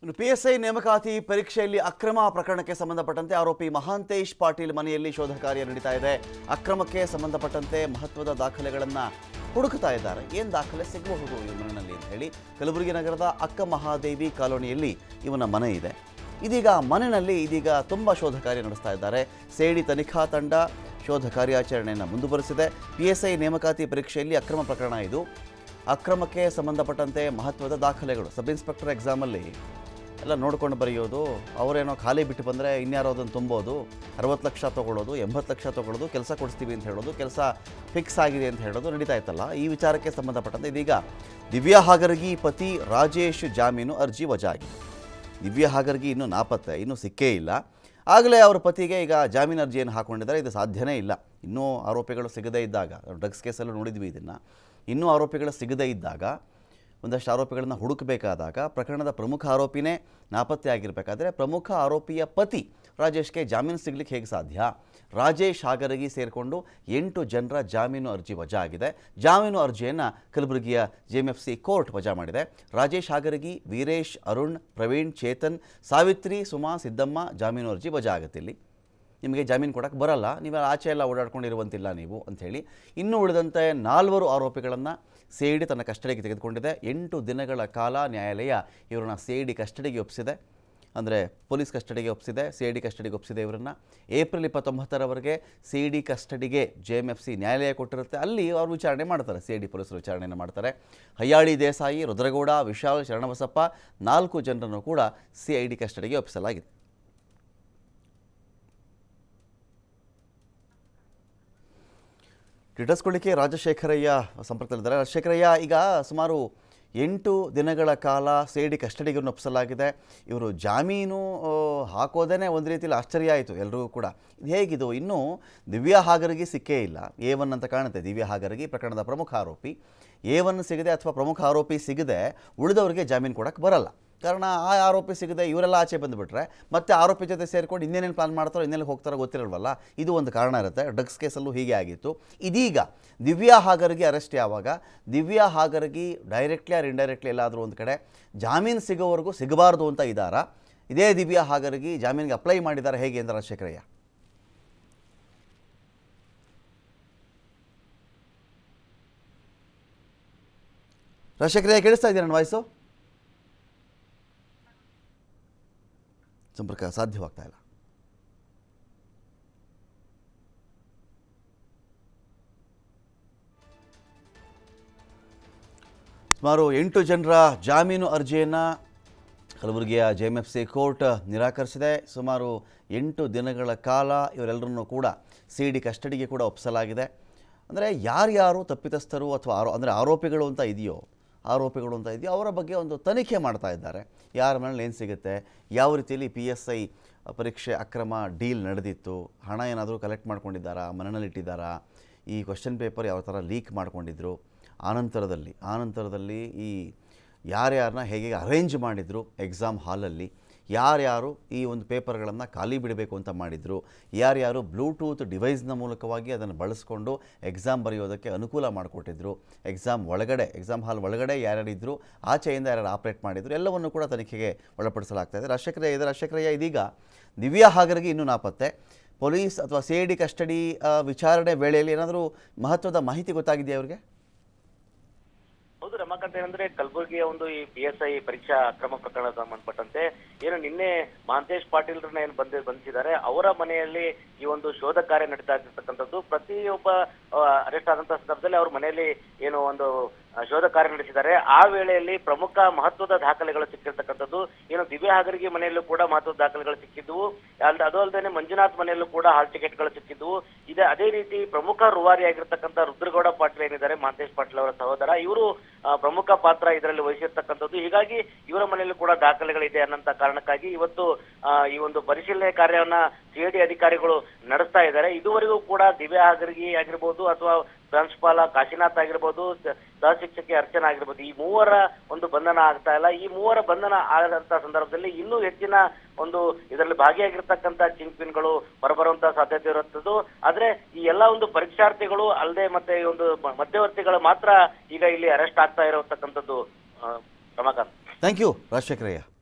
ಇನ್ನು P S I ನೇಮಕಾತಿ ಪರೀಕ್ಷೆಯಲ್ಲಿ ಅಕ್ರಮ ಪ್ರಕರಣಕ್ಕೆ ಸಂಬಂಧಪಟ್ಟಂತೆ ಆರೋಪಿ ಮಹಾಂತೇಶ್ ಪಾಟೀಲ್ ಮನೆಯಲ್ಲಿ ಶೋಧ ಕಾರ್ಯ ನಡೀತಾ ಇದೆ ಅಕ್ರಮಕ್ಕೆ ಸಂಬಂಧಪಟ್ಟಂತೆ ಮಹತ್ವದ ದಾಖಲೆಗಳನ್ನು ಹುಡುಕ್ತಾ ಇದ್ದಾರೆ ಏನು ದಾಖಲೆ ಸಿಗಬಹುದು ಈ ಮನೆಯಲ್ಲಿ ಅಂತ ಹೇಳಿ ಕಲಬುರಗಿ ನಗರದ ಅಕ್ಕ ಮಹಾದೇವಿ ಕಾಲೋನಿಯಲ್ಲಿ ಇವನ ಮನೆ ಇದೆ ಇದೀಗ ಮನೆಯಲ್ಲಿ ಇದೀಗ ತುಂಬ ಶೋಧ ಕಾರ್ಯ ನಡೆಸ್ತಾ ಇದ್ದಾರೆ ಸೇಡಿ ತನಿಖಾ ತಂಡ ಶೋಧ ಕಾರ್ಯಾಚರಣೆಯನ್ನು ಮುಂದುವರೆಸಿದೆ ಪಿ ಎಸ್ ಐ ನೇಮಕಾತಿ ಪರೀಕ್ಷೆಯಲ್ಲಿ ಅಕ್ರಮ ಪ್ರಕರಣ ಇದು ಅಕ್ರಮಕ್ಕೆ ಸಂಬಂಧಪಟ್ಟಂತೆ ಮಹತ್ವದ ದಾಖಲೆಗಳು ಸಬ್ ಇನ್ಸ್ಪೆಕ್ಟರ್ ಎಕ್ಸಾಮಲ್ಲಿ ಎಲ್ಲ ನೋಡ್ಕೊಂಡು ಬರೆಯೋದು ಅವರೇನೋ ಖಾಲಿ ಬಿಟ್ಟು ಬಂದರೆ ಇನ್ಯಾರೋ ಅದನ್ನು ತುಂಬೋದು ಅರವತ್ತು ಲಕ್ಷ ತೊಗೊಳ್ಳೋದು ಎಂಬತ್ತು ಲಕ್ಷ ತೊಗೊಳ್ಳೋದು ಕೆಲಸ ಕೊಡಿಸ್ತೀವಿ ಅಂತ ಹೇಳೋದು ಕೆಲಸ ಫಿಕ್ಸ್ ಆಗಿದೆ ಅಂತ ಹೇಳೋದು ನಡೀತಾ ಇತ್ತಲ್ಲ ಈ ವಿಚಾರಕ್ಕೆ ಸಂಬಂಧಪಟ್ಟಂತೆ ಇದೀಗ ದಿವ್ಯಾ ಹಾಗರ್ಗಿ ಪತಿ ರಾಜೇಶ್ ಜಾಮೀನು ಅರ್ಜಿ ವಜಾಗಿದೆ ದಿವ್ಯಾ ಹಾಗರ್ಗಿ ಇನ್ನೂ ನಾಪತ್ತೆ ಇನ್ನೂ ಸಿಕ್ಕೇ ಇಲ್ಲ ಆಗಲೇ ಅವರ ಪತಿಗೆ ಈಗ ಜಾಮೀನು ಅರ್ಜಿಯನ್ನು ಹಾಕ್ಕೊಂಡಿದ್ದಾರೆ ಇದು ಸಾಧ್ಯನೇ ಇಲ್ಲ ಇನ್ನೂ ಆರೋಪಿಗಳು ಸಿಗದೇ ಇದ್ದಾಗ ಡ್ರಗ್ಸ್ ಕೇಸಲ್ಲೂ ನೋಡಿದ್ವಿ ಇದನ್ನು ಇನ್ನೂ ಆರೋಪಿಗಳು ಸಿಗದೇ ಇದ್ದಾಗ ಒಂದಷ್ಟು ಆರೋಪಿಗಳನ್ನ ಹುಡುಕಬೇಕಾದಾಗ ಪ್ರಕರಣದ ಪ್ರಮುಖ ಆರೋಪಿನೇ ನಾಪತ್ತೆ ಆಗಿರಬೇಕಾದ್ರೆ ಪ್ರಮುಖ ಆರೋಪಿಯ ಪತಿ ರಾಜೇಶ್ಗೆ ಜಾಮೀನು ಸಿಗ್ಲಿಕ್ಕೆ ಹೇಗೆ ಸಾಧ್ಯ ರಾಜೇಶ್ ಹಾಗರಗಿ ಸೇರಿಕೊಂಡು ಎಂಟು ಜನರ ಜಾಮೀನು ಅರ್ಜಿ ವಜಾ ಆಗಿದೆ ಜಾಮೀನು ಅರ್ಜಿಯನ್ನು ಕಲಬುರಗಿಯ ಸಿ ಕೋರ್ಟ್ ವಜಾ ಮಾಡಿದೆ ರಾಜೇಶ್ ಹಾಗರಗಿ ವೀರೇಶ್ ಅರುಣ್ ಪ್ರವೀಣ್ ಚೇತನ್ ಸಾವಿತ್ರಿ ಸುಮಾ ಸಿದ್ದಮ್ಮ ಜಾಮೀನು ಅರ್ಜಿ ವಜಾ ಆಗುತ್ತೆ ಇಲ್ಲಿ ನಿಮಗೆ ಜಾಮೀನು ಕೊಡೋಕ್ಕೆ ಬರಲ್ಲ ನೀವು ಆಚೆ ಎಲ್ಲ ಓಡಾಡ್ಕೊಂಡಿರುವಂತಿಲ್ಲ ನೀವು ಅಂಥೇಳಿ ಇನ್ನೂ ಉಳಿದಂತೆ ನಾಲ್ವರು ಆರೋಪಿಗಳನ್ನು ಸಿ ಐ ಡಿ ತನ್ನ ಕಸ್ಟಡಿಗೆ ತೆಗೆದುಕೊಂಡಿದೆ ಎಂಟು ದಿನಗಳ ಕಾಲ ನ್ಯಾಯಾಲಯ ಇವರನ್ನ ಸಿ ಐ ಡಿ ಕಸ್ಟಡಿಗೆ ಒಪ್ಪಿಸಿದೆ ಅಂದರೆ ಪೊಲೀಸ್ ಕಸ್ಟಡಿಗೆ ಒಪ್ಪಿಸಿದೆ ಸಿ ಐ ಡಿ ಕಸ್ಟಡಿಗೆ ಒಪ್ಪಿಸಿದೆ ಇವರನ್ನು ಏಪ್ರಿಲ್ ಇಪ್ಪತ್ತೊಂಬತ್ತರವರೆಗೆ ಸಿ ಐ ಡಿ ಕಸ್ಟಡಿಗೆ ಜೆ ಎಮ್ ಎಫ್ ಸಿ ನ್ಯಾಯಾಲಯ ಕೊಟ್ಟಿರುತ್ತೆ ಅಲ್ಲಿ ಅವರು ವಿಚಾರಣೆ ಮಾಡ್ತಾರೆ ಸಿ ಐ ಡಿ ಪೊಲೀಸರು ವಿಚಾರಣೆಯನ್ನು ಮಾಡ್ತಾರೆ ಹಯ್ಯಾಳಿ ದೇಸಾಯಿ ರುದ್ರಗೌಡ ವಿಶಾಲ್ ಶರಣಬಸಪ್ಪ ನಾಲ್ಕು ಜನರನ್ನು ಕೂಡ ಸಿ ಐ ಡಿ ಕಸ್ಟಡಿಗೆ ಒಪ್ಪಿಸಲಾಗಿದೆ ಟಿಟಸ್ಕೊಳ್ಳಿಕ್ಕೆ ರಾಜಶೇಖರಯ್ಯ ಸಂಪರ್ಕದಲ್ಲಿದ್ದಾರೆ ರಾಜಶೇಖರಯ್ಯ ಈಗ ಸುಮಾರು ಎಂಟು ದಿನಗಳ ಕಾಲ ಸೇಡಿ ಕಸ್ಟಡಿಗೆ ಒಪ್ಪಿಸಲಾಗಿದೆ ಇವರು ಜಾಮೀನು ಆ, ಹಾಕೋದೇ ಒಂದು ರೀತಿಯಲ್ಲಿ ಆಶ್ಚರ್ಯ ಆಯಿತು ಎಲ್ರಿಗೂ ಕೂಡ ಇದು ಹೇಗಿದು ಇನ್ನೂ ದಿವ್ಯಾ ಹಾಗರಿಗೆ ಸಿಕ್ಕೇ ಇಲ್ಲ ಎ ಒನ್ ಅಂತ ಕಾಣುತ್ತೆ ದಿವ್ಯಾ ಹಾಗರಿಗೆ ಪ್ರಕರಣದ ಪ್ರಮುಖ ಆರೋಪಿ ಎ ಒನ್ ಸಿಗದೆ ಅಥವಾ ಪ್ರಮುಖ ಆರೋಪಿ ಸಿಗದೆ ಉಳಿದವರಿಗೆ ಜಾಮೀನು ಕೊಡೋಕ್ಕೆ ಬರಲ್ಲ ಕಾರಣ ಆ ಆರೋಪಿ ಸಿಗದೆ ಇವರೆಲ್ಲ ಆಚೆ ಬಂದುಬಿಟ್ರೆ ಮತ್ತೆ ಆರೋಪಿ ಜೊತೆ ಸೇರ್ಕೊಂಡು ಇನ್ನೇನೇನು ಪ್ಲಾನ್ ಮಾಡ್ತಾರೋ ಇನ್ನೆಲ್ಲಿ ಹೋಗ್ತಾರೋ ಗೊತ್ತಿರಲ್ವಲ್ಲ ಇದು ಒಂದು ಕಾರಣ ಇರುತ್ತೆ ಡ್ರಗ್ಸ್ ಕೇಸಲ್ಲೂ ಹೀಗೆ ಆಗಿತ್ತು ಇದೀಗ ದಿವ್ಯಾ ಹಾಗರ್ಗಿ ಅರೆಸ್ಟ್ ಯಾವಾಗ Divya Hagargi directly or indirectly ಎಲ್ಲಾದರೂ ಒಂದು ಕಡೆ ಜಾಮೀನು ಸಿಗೋವರೆಗೂ ಸಿಗಬಾರ್ದು ಅಂತ ಇದ್ದಾರಾ ಇದೇ ದಿವ್ಯಾ ಹಾಗರ್ಗಿ ಜಾಮೀನಿಗೆ ಅಪ್ಲೈ ಮಾಡಿದ್ದಾರೆ ಹೇಗೆ ಅಂತ ರಾಜಶೇಖರಯ್ಯ ರಾಜಶೇಖರಯ್ಯ ಕೇಳಿಸ್ತಾ ಇದೆಯಾ ನನ್ನ ವಾಯ್ಸು ಸಂಪರ್ಕ ಸಾಧ್ಯವಾಗ್ತಾ ಇಲ್ಲ ಸುಮಾರು ಎಂಟು ಜನರ ಜಾಮೀನು ಅರ್ಜಿಯನ್ನು ಕಲಬುರಗಿಯ J M F C court ನಿರಾಕರಿಸಿದೆ ಸುಮಾರು ಎಂಟು ದಿನಗಳ ಕಾಲ ಇವರೆಲ್ಲರನ್ನೂ ಕೂಡ ಸಿ ಡಿ ಕಸ್ಟಡಿಗೆ ಕೂಡ ಒಪ್ಪಿಸಲಾಗಿದೆ ಅಂದರೆ ಯಾರ್ಯಾರು ತಪ್ಪಿತಸ್ಥರು ಅಥವಾ ಆರೋ ಅಂದರೆ ಆರೋಪಿಗಳು ಅಂತ ಇದೆಯೋ ಆರೋಪಿಗಳು ಅಂತ ಇದೆಯೋ ಅವರ ಬಗ್ಗೆ ಒಂದು ತನಿಖೆ ಮಾಡ್ತಾ ಇದ್ದಾರೆ ಯಾರ ಮನೇಲಿ ಏನು ಸಿಗುತ್ತೆ ಯಾವ ರೀತಿಯಲ್ಲಿ ಪಿ ಎಸ್ ಐ ಪರೀಕ್ಷೆ ಅಕ್ರಮ ಡೀಲ್ ನಡೆದಿತ್ತು ಹಣ ಏನಾದರೂ ಕಲೆಕ್ಟ್ ಮಾಡ್ಕೊಂಡಿದ್ದಾರಾ ಮನೆಯಲ್ಲಿ ಇಟ್ಟಿದ್ದಾರಾ ಈ ಕ್ವಶನ್ ಪೇಪರ್ ಯಾವ ಥರ ಲೀಕ್ ಮಾಡ್ಕೊಂಡಿದ್ರು ಆನಂತರದಲ್ಲಿ ಆನಂತರದಲ್ಲಿ ಈ ಯಾರ್ಯಾರನ್ನ ಹೇಗೆ ಅರೇಂಜ್ ಮಾಡಿದರು ಎಕ್ಸಾಮ್ ಹಾಲಲ್ಲಿ ಯಾರ್ಯಾರು ಈ ಒಂದು ಪೇಪರ್ಗಳನ್ನು ಖಾಲಿ ಬಿಡಬೇಕು ಅಂತ ಮಾಡಿದರು ಯಾರ್ಯಾರು ಬ್ಲೂಟೂತ್ ಡಿವೈಸ್ನ ಮೂಲಕವಾಗಿ ಅದನ್ನು ಬಳಸ್ಕೊಂಡು ಎಕ್ಸಾಮ್ ಬರೆಯೋದಕ್ಕೆ ಅನುಕೂಲ ಮಾಡಿಕೊಟ್ಟಿದ್ರು ಎಕ್ಸಾಮ್ ಒಳಗಡೆ ಎಕ್ಸಾಮ್ ಹಾಲ್ ಒಳಗಡೆ ಯಾರ್ಯಾರಿದ್ದರು ಆಚೆಯಿಂದ ಯಾರ್ಯಾರು ಆಪ್ರೇಟ್ ಮಾಡಿದ್ರು ಎಲ್ಲವನ್ನು ಕೂಡ ತನಿಖೆಗೆ ಒಳಪಡಿಸಲಾಗ್ತಾ ಇದೆ ರಾಜಶೇಖರಯ್ಯ ಇದೆ ರಾಜಶೇಖರಯ್ಯ ಇದೀಗ ದಿವ್ಯಾ ಹಾಗರ್ಗೆ ಇನ್ನೂ ನಾಪತ್ತೆ ಪೊಲೀಸ್ ಅಥವಾ ಸಿ ಐ ಡಿ ಕಸ್ಟಡಿ ಆ, ವಿಚಾರಣೆ ವೇಳೆಯಲ್ಲಿ ಏನಾದರೂ ಮಹತ್ವದ ಮಾಹಿತಿ ಗೊತ್ತಾಗಿದೆಯಾ ಅವರಿಗೆ ಹೌದು ರಮಾಕಾಂತ್ ಏನಂದ್ರೆ ಕಲಬುರಗಿಯ ಒಂದು ಈ ಪಿ ಎಸ್ ಐ ಪರೀಕ್ಷಾ ಅಕ್ರಮ ಪ್ರಕರಣ ಸಂಬಂಧಪಟ್ಟಂತೆ ಏನು ನಿನ್ನೆ ಮಹಂತೇಶ್ ಪಾಟೀಲ್ರನ್ನ ಏನು ಬಂದ ಬಂಧಿಸಿದ್ದಾರೆ ಅವರ ಮನೆಯಲ್ಲಿ ಈ ಒಂದು ಶೋಧ ಕಾರ್ಯ ನಡೀತಾ ಇರ್ತಕ್ಕಂಥದ್ದು ಪ್ರತಿಯೊಬ್ಬ ಅರೆಸ್ಟ್ ಆದಂತಹ ಸಂದರ್ಭದಲ್ಲಿ ಅವ್ರ ಮನೆಯಲ್ಲಿ ಏನು ಒಂದು ಆ, ಶೋಧ ಕಾರ್ಯ ನಡೆಸಿದ್ದಾರೆ ಆ ವೇಳೆಯಲ್ಲಿ ಪ್ರಮುಖ ಮಹತ್ವದ ದಾಖಲೆಗಳು ಸಿಕ್ಕಿರ್ತಕ್ಕಂಥದ್ದು ಏನು ದಿವ್ಯಾ ಹಾಗರಿಗೆ ಮನೆಯಲ್ಲೂ ಕೂಡ ಮಹತ್ವದ ದಾಖಲೆಗಳು ಸಿಕ್ಕಿದ್ವು ಅಲ್ದ ಅದು ಅಲ್ಲದೆ ಮಂಜುನಾಥ್ ಮನೆಯಲ್ಲೂ ಕೂಡ ಹಾಲ್ ಟಿಕೆಟ್ಗಳು ಸಿಕ್ಕಿದ್ವು ಇದೆ ಅದೇ ರೀತಿ ಪ್ರಮುಖ ರೂವಾರಿ ಆಗಿರ್ತಕ್ಕಂಥ ರುದ್ರಗೌಡ ಪಾಟೀಲ್ ಏನಿದ್ದಾರೆ ಮಹಂತೇಶ್ ಪಾಟೀಲ್ ಅವರ ಸಹೋದರ ಇವರು ಪ್ರಮುಖ ಪಾತ್ರ ಇದರಲ್ಲಿ ವಹಿಸಿರ್ತಕ್ಕಂಥದ್ದು ಹೀಗಾಗಿ ಇವರ ಮನೆಯಲ್ಲೂ ಕೂಡ ದಾಖಲೆಗಳಿದೆ ಅನ್ನಂತ ಕಾರಣಕ್ಕಾಗಿ ಇವತ್ತು ಆ, ಈ ಒಂದು ಪರಿಶೀಲನೆ ಕಾರ್ಯವನ್ನ ಸಿಐಡಿ ಅಧಿಕಾರಿಗಳು ನಡೆಸ್ತಾ ಇದ್ದಾರೆ ಇದುವರೆಗೂ ಕೂಡ ದಿವ್ಯಾ ಹಾಗರ್ಗಿ ಆಗಿರ್ಬೋದು ಅಥವಾ ಪ್ರಾಂಶುಪಾಲ ಕಾಶಿನಾಥ್ ಆಗಿರ್ಬೋದು ಸ- ಸಹ ಶಿಕ್ಷಕಿ ಅರ್ಚನಾ ಆಗಿರ್ಬೋದು ಈ ಮೂವರ ಒಂದು ಬಂಧನ ಆಗ್ತಾ ಇಲ್ಲ ಈ ಮೂವರ ಬಂಧನ ಆಗದಂತ ಸಂದರ್ಭದಲ್ಲಿ ಇನ್ನೂ ಹೆಚ್ಚಿನ ಒಂದು ಇದರಲ್ಲಿ ಭಾಗಿಯಾಗಿರ್ತಕ್ಕಂತ ಚಿಂಪಿನ್ಗಳು ಹೊರಬರುವಂತ ಸಾಧ್ಯತೆ ಇರುತ್ತದ್ದು ಆದ್ರೆ ಈ ಎಲ್ಲಾ ಒಂದು ಪರೀಕ್ಷಾರ್ಥಿಗಳು ಅಲ್ಲದೆ ಮತ್ತೆ ಈ ಒಂದು ಮ- ಮಧ್ಯವರ್ತಿಗಳು ಮಾತ್ರ ಈಗ ಇಲ್ಲಿ ಅರೆಸ್ಟ್ ಆಗ್ತಾ ಇರತಕ್ಕಂಥದ್ದು ಆ, ರಮಾಕಾಂತ್ ಥ್ಯಾಂಕ್ ಯು ರಾಜಶೇಖರಯ್ಯ